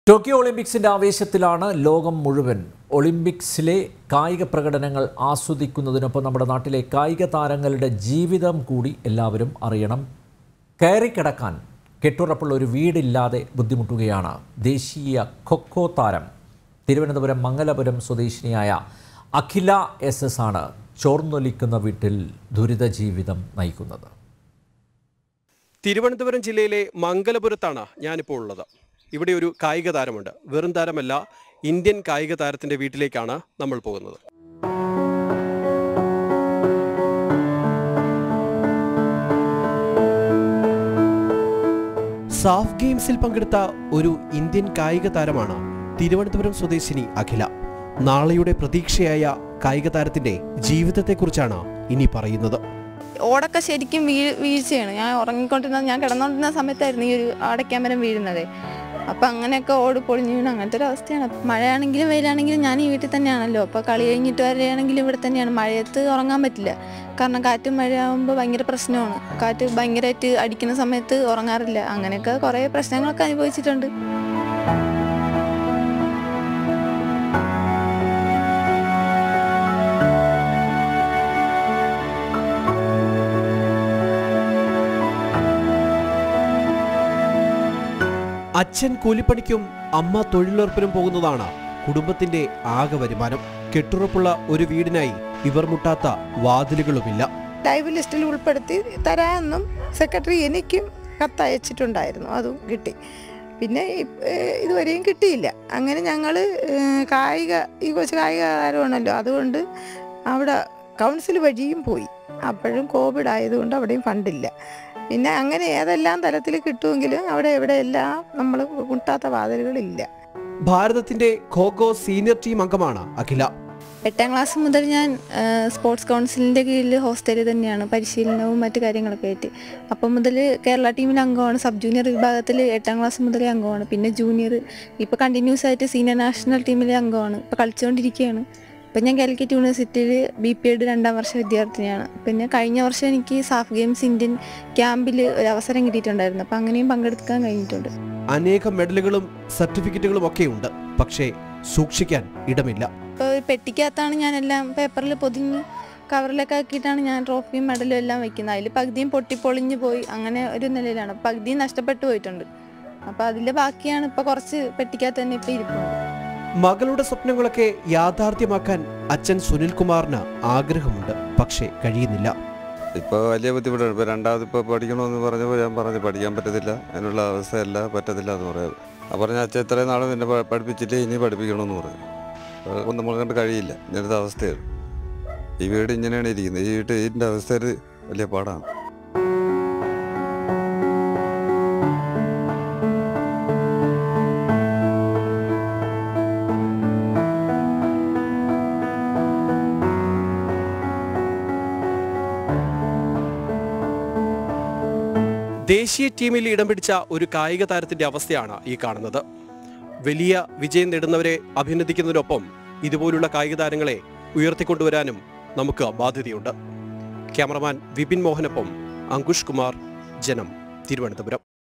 Tokyo ഒളിമ്പിക്സിന്റെ ആവേശത്തിലാണ് ലോകം മുഴുവൻ ഒളിമ്പിക്സിലെ കായിക പ്രകടനങ്ങൾ ആസ്വദിക്കുന്നതിനൊപ്പം നമ്മുടെ നാട്ടിലെ കായിക താരങ്ങളുടെ ജീവിതം കൂടി എല്ലാവരും അറിയണം കയറിക്കിടക്കാൻ കെട്ടുറപ്പുള്ള ഒരു വീടില്ലാതെ ബുദ്ധിമുട്ടുകയാണ് ദേശീയ ഖൊഖോ താരം തിരുവനന്തപുരം മംഗലപുരം സ്വദേശിനിയായ അഖില എസ് എസ് ആണ് ചോർന്നൊലിക്കുന്ന വീട്ടിൽ ദുരിത ജീവിതം നയിക്കുന്നത് തിരുവനന്തപുരം ജില്ലയിലെ മംഗലപുരത്താണ് ഞാനിപ്പോൾ ഉള്ളത് ഇവിടെ ഒരു കായിക താരമുണ്ട് വെറും താരമല്ല ഇന്ത്യൻ കായിക താരത്തിന്റെ വീട്ടിലേക്കാണ് നമ്മൾ പോകുന്നത് സാഫ് ഗെയിംസിൽ പങ്കെടുത്ത ഒരു ഇന്ത്യൻ കായിക താരമാണ് തിരുവനന്തപുരം സ്വദേശിനി അഖില നാളെയുടെ പ്രതീക്ഷയായ കായിക താരത്തിന്റെ ജീവിതത്തെക്കുറിച്ചാണ് ഇനി പറയുന്നത് ഓടൊക്കെ ശരിക്കും വീ വീഴ്ചയാണ് ഞാൻ ഉറങ്ങിക്കൊണ്ടിരുന്ന ഞാൻ കിടന്നുകൊണ്ടിരുന്ന സമയത്തായിരുന്നു ഈ ഒരു ആടയ്ക്കാമരം വീഴുന്നത് അപ്പം അങ്ങനെയൊക്കെ ഓടി പൊളിഞ്ഞു വീണ് അങ്ങനത്തെ ഒരു അവസ്ഥയാണ് മഴയാണെങ്കിലും വെയിലാണെങ്കിലും ഞാൻ ഈ വീട്ടിൽ തന്നെയാണല്ലോ അപ്പോൾ കളി കഴിഞ്ഞിട്ട് വരെയാണെങ്കിലും ഇവിടെ തന്നെയാണ് മഴയത്ത് ഉറങ്ങാൻ പറ്റില്ല കാരണം കാറ്റും മഴയാകുമ്പോൾ ഭയങ്കര പ്രശ്നമാണ് കാറ്റ് ഭയങ്കരമായിട്ട് അടിക്കുന്ന സമയത്ത് ഉറങ്ങാറില്ല അങ്ങനെയൊക്കെ കുറേ പ്രശ്നങ്ങളൊക്കെ അനുഭവിച്ചിട്ടുണ്ട് അച്ഛൻ കൂലിപ്പണിക്കും അമ്മ തൊഴിലുറപ്പിനും പോകുന്നതാണ് കുടുംബത്തിന്റെ ആകെ വരുമാനം കെട്ടുറപ്പുള്ള ഒരു വീടിനായി ഇവർ മുട്ടാത്ത വാതിലുകളുമില്ല ലൈവ് ലിസ്റ്റിൽ ഉൾപ്പെടുത്തി തരാമെന്നും സെക്രട്ടറി എനിക്കും കത്തയച്ചിട്ടുണ്ടായിരുന്നു അതും കിട്ടി പിന്നെ ഇപ്- ഏഹ് ഇതുവരെയും കിട്ടിയില്ല അങ്ങനെ ഞങ്ങൾ കായിക ഈ കൊച്ചു കായിക താരമാണല്ലോ അതുകൊണ്ട് അവിടെ കൗൺസിൽ വഴിയും പോയി അപ്പോഴും കോവിഡ് ആയതുകൊണ്ട് അവിടെയും ഫണ്ടില്ല പിന്നെ അങ്ങനെ ഏതെല്ലാം തലത്തിൽ കിട്ടുമെങ്കിലും അവിടെ എവിടെയെല്ലാം നമ്മൾ മുട്ടാത്ത വാതിലുകളില്ല ഭാരതത്തിന്റെ ഖോഖോ സീനിയർ ടീം അംഗമാണ് അഖില എട്ടാം ക്ലാസ് മുതൽ ഞാൻ ആ, സ്പോർട്സ് കൗൺസിലിൻ്റെ കീഴിൽ ഹോസ്റ്റലിൽ തന്നെയാണ് പരിശീലനവും മറ്റു കാര്യങ്ങളൊക്കെ ആയിട്ട് അപ്പം മുതൽ കേരള ടീമിൽ അംഗമാണ് സബ് ജൂനിയർ വിഭാഗത്തിൽ എട്ടാം ക്ലാസ് മുതലേ അംഗമാണ് പിന്നെ ജൂനിയർ ഇപ്പോൾ കണ്ടിന്യൂസ് ആയിട്ട് സീനിയർ നാഷണൽ ടീമിലെ അംഗമാണ് ഇപ്പോൾ കളിച്ചുകൊണ്ടിരിക്കുകയാണ് ഇപ്പം ഞാൻ കാലിക്കറ്റ് യൂണിവേഴ്സിറ്റിയിൽ ബി പി എഡ് രണ്ടാം വർഷ വിദ്യാർത്ഥിനിയാണ് പിന്നെ കഴിഞ്ഞ വർഷം എനിക്ക് സാഫ് ഗെയിംസ് ഇന്ത്യൻ ക്യാമ്പിൽ ഒരു അവസരം കിട്ടിയിട്ടുണ്ടായിരുന്നു അപ്പം അങ്ങനെയും പങ്കെടുക്കാൻ കഴിഞ്ഞിട്ടുണ്ട് അനേകം മെഡലുകളും സർട്ടിഫിക്കറ്റുകളും ഒക്കെയുണ്ട് പക്ഷേ സൂക്ഷിക്കാൻ ഇടമില്ല ഇപ്പോൾ ഒരു പെട്ടിക്കകത്താണ് ഞാനെല്ലാം പേപ്പറിൽ പൊതിഞ്ഞ് കവറിലൊക്കെ ആക്കിയിട്ടാണ് ഞാൻ ട്രോഫിയും മെഡലും എല്ലാം വെക്കുന്നത് അതിൽ പകുതിയും പൊട്ടിപ്പൊളിഞ്ഞ് പോയി അങ്ങനെ ഒരു നിലയിലാണ് പകുതിയും നഷ്ടപ്പെട്ടു പോയിട്ടുണ്ട് അപ്പോൾ അതിൻ്റെ ബാക്കിയാണ് ഇപ്പോൾ കുറച്ച് പെട്ടിക്കകത്ത് തന്നെ ഇപ്പോൾ ഇരിപ്പുണ്ട് മകളുടെ സ്വപ്നങ്ങളൊക്കെ യാഥാർത്ഥ്യമാക്കാൻ അച്ഛൻ സുനിൽകുമാറിന് ആഗ്രഹമുണ്ട് പക്ഷേ കഴിയുന്നില്ല ഇപ്പോൾ വലിയ ബുദ്ധിമുട്ടാണ് ഇപ്പോൾ രണ്ടാമത് ഇപ്പോൾ പഠിക്കണമെന്ന് പറഞ്ഞപ്പോൾ ഞാൻ പറഞ്ഞു പഠിക്കാൻ പറ്റത്തില്ല അതിനുള്ള അവസ്ഥയല്ല പറ്റത്തില്ല എന്ന് പറയാം അപ്പോൾ പറഞ്ഞ അച്ഛൻ ഇത്രയും നാളും എന്നെ പ- പഠിപ്പിച്ചിട്ട് ഇനി പഠിപ്പിക്കണമെന്ന് പറഞ്ഞു അപ്പോൾ നമ്മളെ കണ്ട് കഴിയില്ല ഇങ്ങനത്തെ അവസ്ഥയാണ് ഈ വീട് ഇങ്ങനെയാണ് ഇരിക്കുന്നത് ഈ വീട് ഇതിൻ്റെ അവസ്ഥയിൽ വലിയ പാടാണ് ദേശീയ ടീമിൽ ഇടം പിടിച്ച ഒരു കായിക താരത്തിന്റെ അവസ്ഥയാണ് ഈ കാണുന്നത് വലിയ വിജയം നേടുന്നവരെ അഭിനന്ദിക്കുന്നതിനൊപ്പം ഇതുപോലുള്ള കായിക താരങ്ങളെ ഉയർത്തിക്കൊണ്ടുവരാനും നമുക്ക് ബാധ്യതയുണ്ട് ക്യാമറമാൻ വിപിൻ മോഹനൊപ്പം അങ്കുഷ് കുമാർ ജനം തിരുവനന്തപുരം